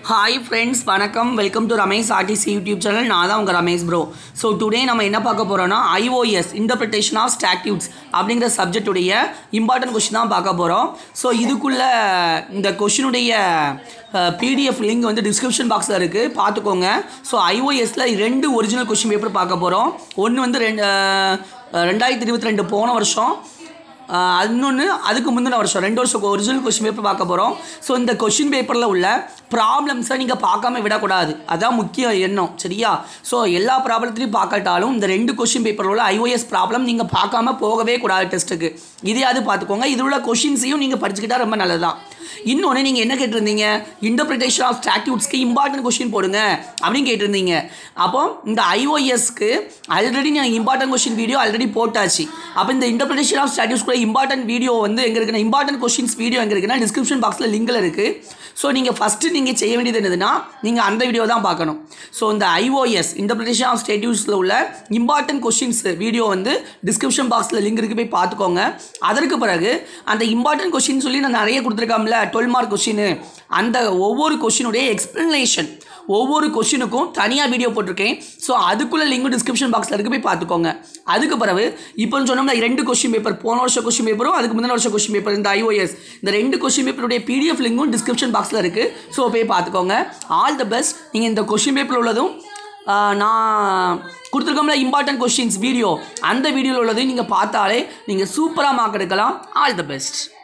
hi friends வணக்கம் welcome to Ramesh RTC YouTube channel நான் தான் உங்கள் ரமேஷ் ப்ரோ ஸோ டுடே நம்ம என்ன பார்க்க போகிறோம்னா ஐஓஎஸ் இன்டர்பிரிட்டேஷன் ஆஃப் ஸ்டாட்யூட்ஸ் அப்படிங்கிற சப்ஜெக்டுடைய இம்பார்ட்டன்ட் கொஷின் தான் பார்க்க போகிறோம் ஸோ இதுக்குள்ள இந்த கொஷினுடைய பிடிஎஃப் லிங்க் வந்து டிஸ்கிரிப்ஷன் பாக்ஸில் இருக்குது பார்த்துக்கோங்க ஸோ ஐஓஎஸில் ரெண்டு ஒரிஜினல் கொஷின் பேப்பர் பார்க்க போகிறோம் ஒன்று வந்து ரெண்டு அஹ், ரெண்டாயிரத்தி இருபத்தி ரெண்டு போன வருஷம் இன்னொன்று அதுக்கு முந்தின வருஷம் ரெண்டு வருஷம் ஒரிஜினல் கொஷின் பேப்பர் பார்க்க போகிறோம் ஸோ இந்த கொஷின் பேப்பரில் உள்ள ப்ராப்ளம்ஸை நீங்கள் பார்க்காம விடக்கூடாது அதான் முக்கிய எண்ணம் சரியா ஸோ எல்லா ப்ராப்ளத்தையும் பார்க்கட்டாலும் இந்த ரெண்டு கொஷின் பேப்பரில் உள்ள ஐஓஎஸ் ப்ராப்ளம் நீங்கள் பார்க்காம போகவே கூடாது டெஸ்ட்டுக்கு இதையாவது பார்த்துக்கோங்க இதில் உள்ள கொஷின்ஸையும் நீங்கள் படிச்சுக்கிட்டா ரொம்ப நல்லதுதான் இன்னொன்று நீங்கள் என்ன கேட்டிருந்தீங்க இன்டர்பிரிட்டேஷன் ஆஃப் ஸ்டாட்யூட்ஸ்க்கு இம்பார்ட்டன்ட் கொஷின் போடுங்க அப்படின்னு கேட்டிருந்தீங்க அப்போ இந்த ஐஓஎஸ்க்கு ஆல்ரெடி நான் இம்பார்ட்டன்ட் கொஷின் வீடியோ ஆல்ரெடி போட்டாச்சு அப்போ இந்த இன்டர்பிரிட்டேஷன் ஆஃப் ஸ்டாட்யூஸ்க்குள்ள இம்பார்ட்டன்ட் வீடியோ வந்து எங்கே இருக்குன்னா இம்பார்ட்டன்ட் கொஷின்ஸ் வீடியோ எங்கே இருக்குன்னா டிஸ்கிரிப்ஷன் பாக்ஸில் லிங்கில் இருக்குது ஸோ நீங்கள் ஃபஸ்ட்டு நீங்கள் செய்ய வேண்டியது என்னதுன்னா நீங்கள் அந்த வீடியோ தான் பார்க்கணும் ஸோ இந்த ஐஓஎஸ் இன்டர்பிரிட்டேஷன் ஆஃப் ஸ்டேட்யூஸில் உள்ள இம்பார்ட்டன்ட் கொஷின்ஸ் வீடியோ வந்து டிஸ்கிரிப்ஷன் பாக்ஸில் லிங்க் இருக்கு போய் பார்த்துக்கோங்க அதற்கு பிறகு அந்த இம்பார்ட்டன்ட் கொஷின் சொல்லி நான் நிறைய கொடுத்துருக்காம்ல டுவெல் மார்க் கொஷின் அந்த ஒவ்வொரு கொஷினுடைய எக்ஸ்ப்ளனேஷன் ஒவ்வொரு கொஷினுக்கும் தனியாக வீடியோ போட்டிருக்கேன் ஸோ அதுக்குள்ள லிங்க் டிஸ்கிரிப்ஷன் பாக்ஸில் இருக்கு போய் பார்த்துக்கோங்க அதுக்கு பிறகு இப்போ சொன்னோம்னா ரெண்டு கொஷின் பேப்பர் போன வருஷம் கொஷின் பேப்பரும் அதுக்கு முந்தின வருஷம் கொஷின் பேப்பர் இந்த ஐஓஎஸ் இந்த ரெண்டு கொஷின் பேப்பருடைய பிடிஎஃப் லிங்கும் டிஸ்கிரிப்ஷன் பாக்ஸில் இருக்குது ஸோ போய் பார்த்துக்கோங்க ஆல் த பெஸ்ட் நீங்கள் இந்த கொஷின் பேப்பர் உள்ளதும் ஆஹ், நான் கொடுத்துருக்கோம்ல இம்பார்ட்டன்ட் கொஷின்ஸ் வீடியோ அந்த வீடியோவில் உள்ளதையும் நீங்கள் பார்த்தாலே நீங்கள் சூப்பராக மார்க் எடுக்கலாம் ஆல் த பெஸ்ட்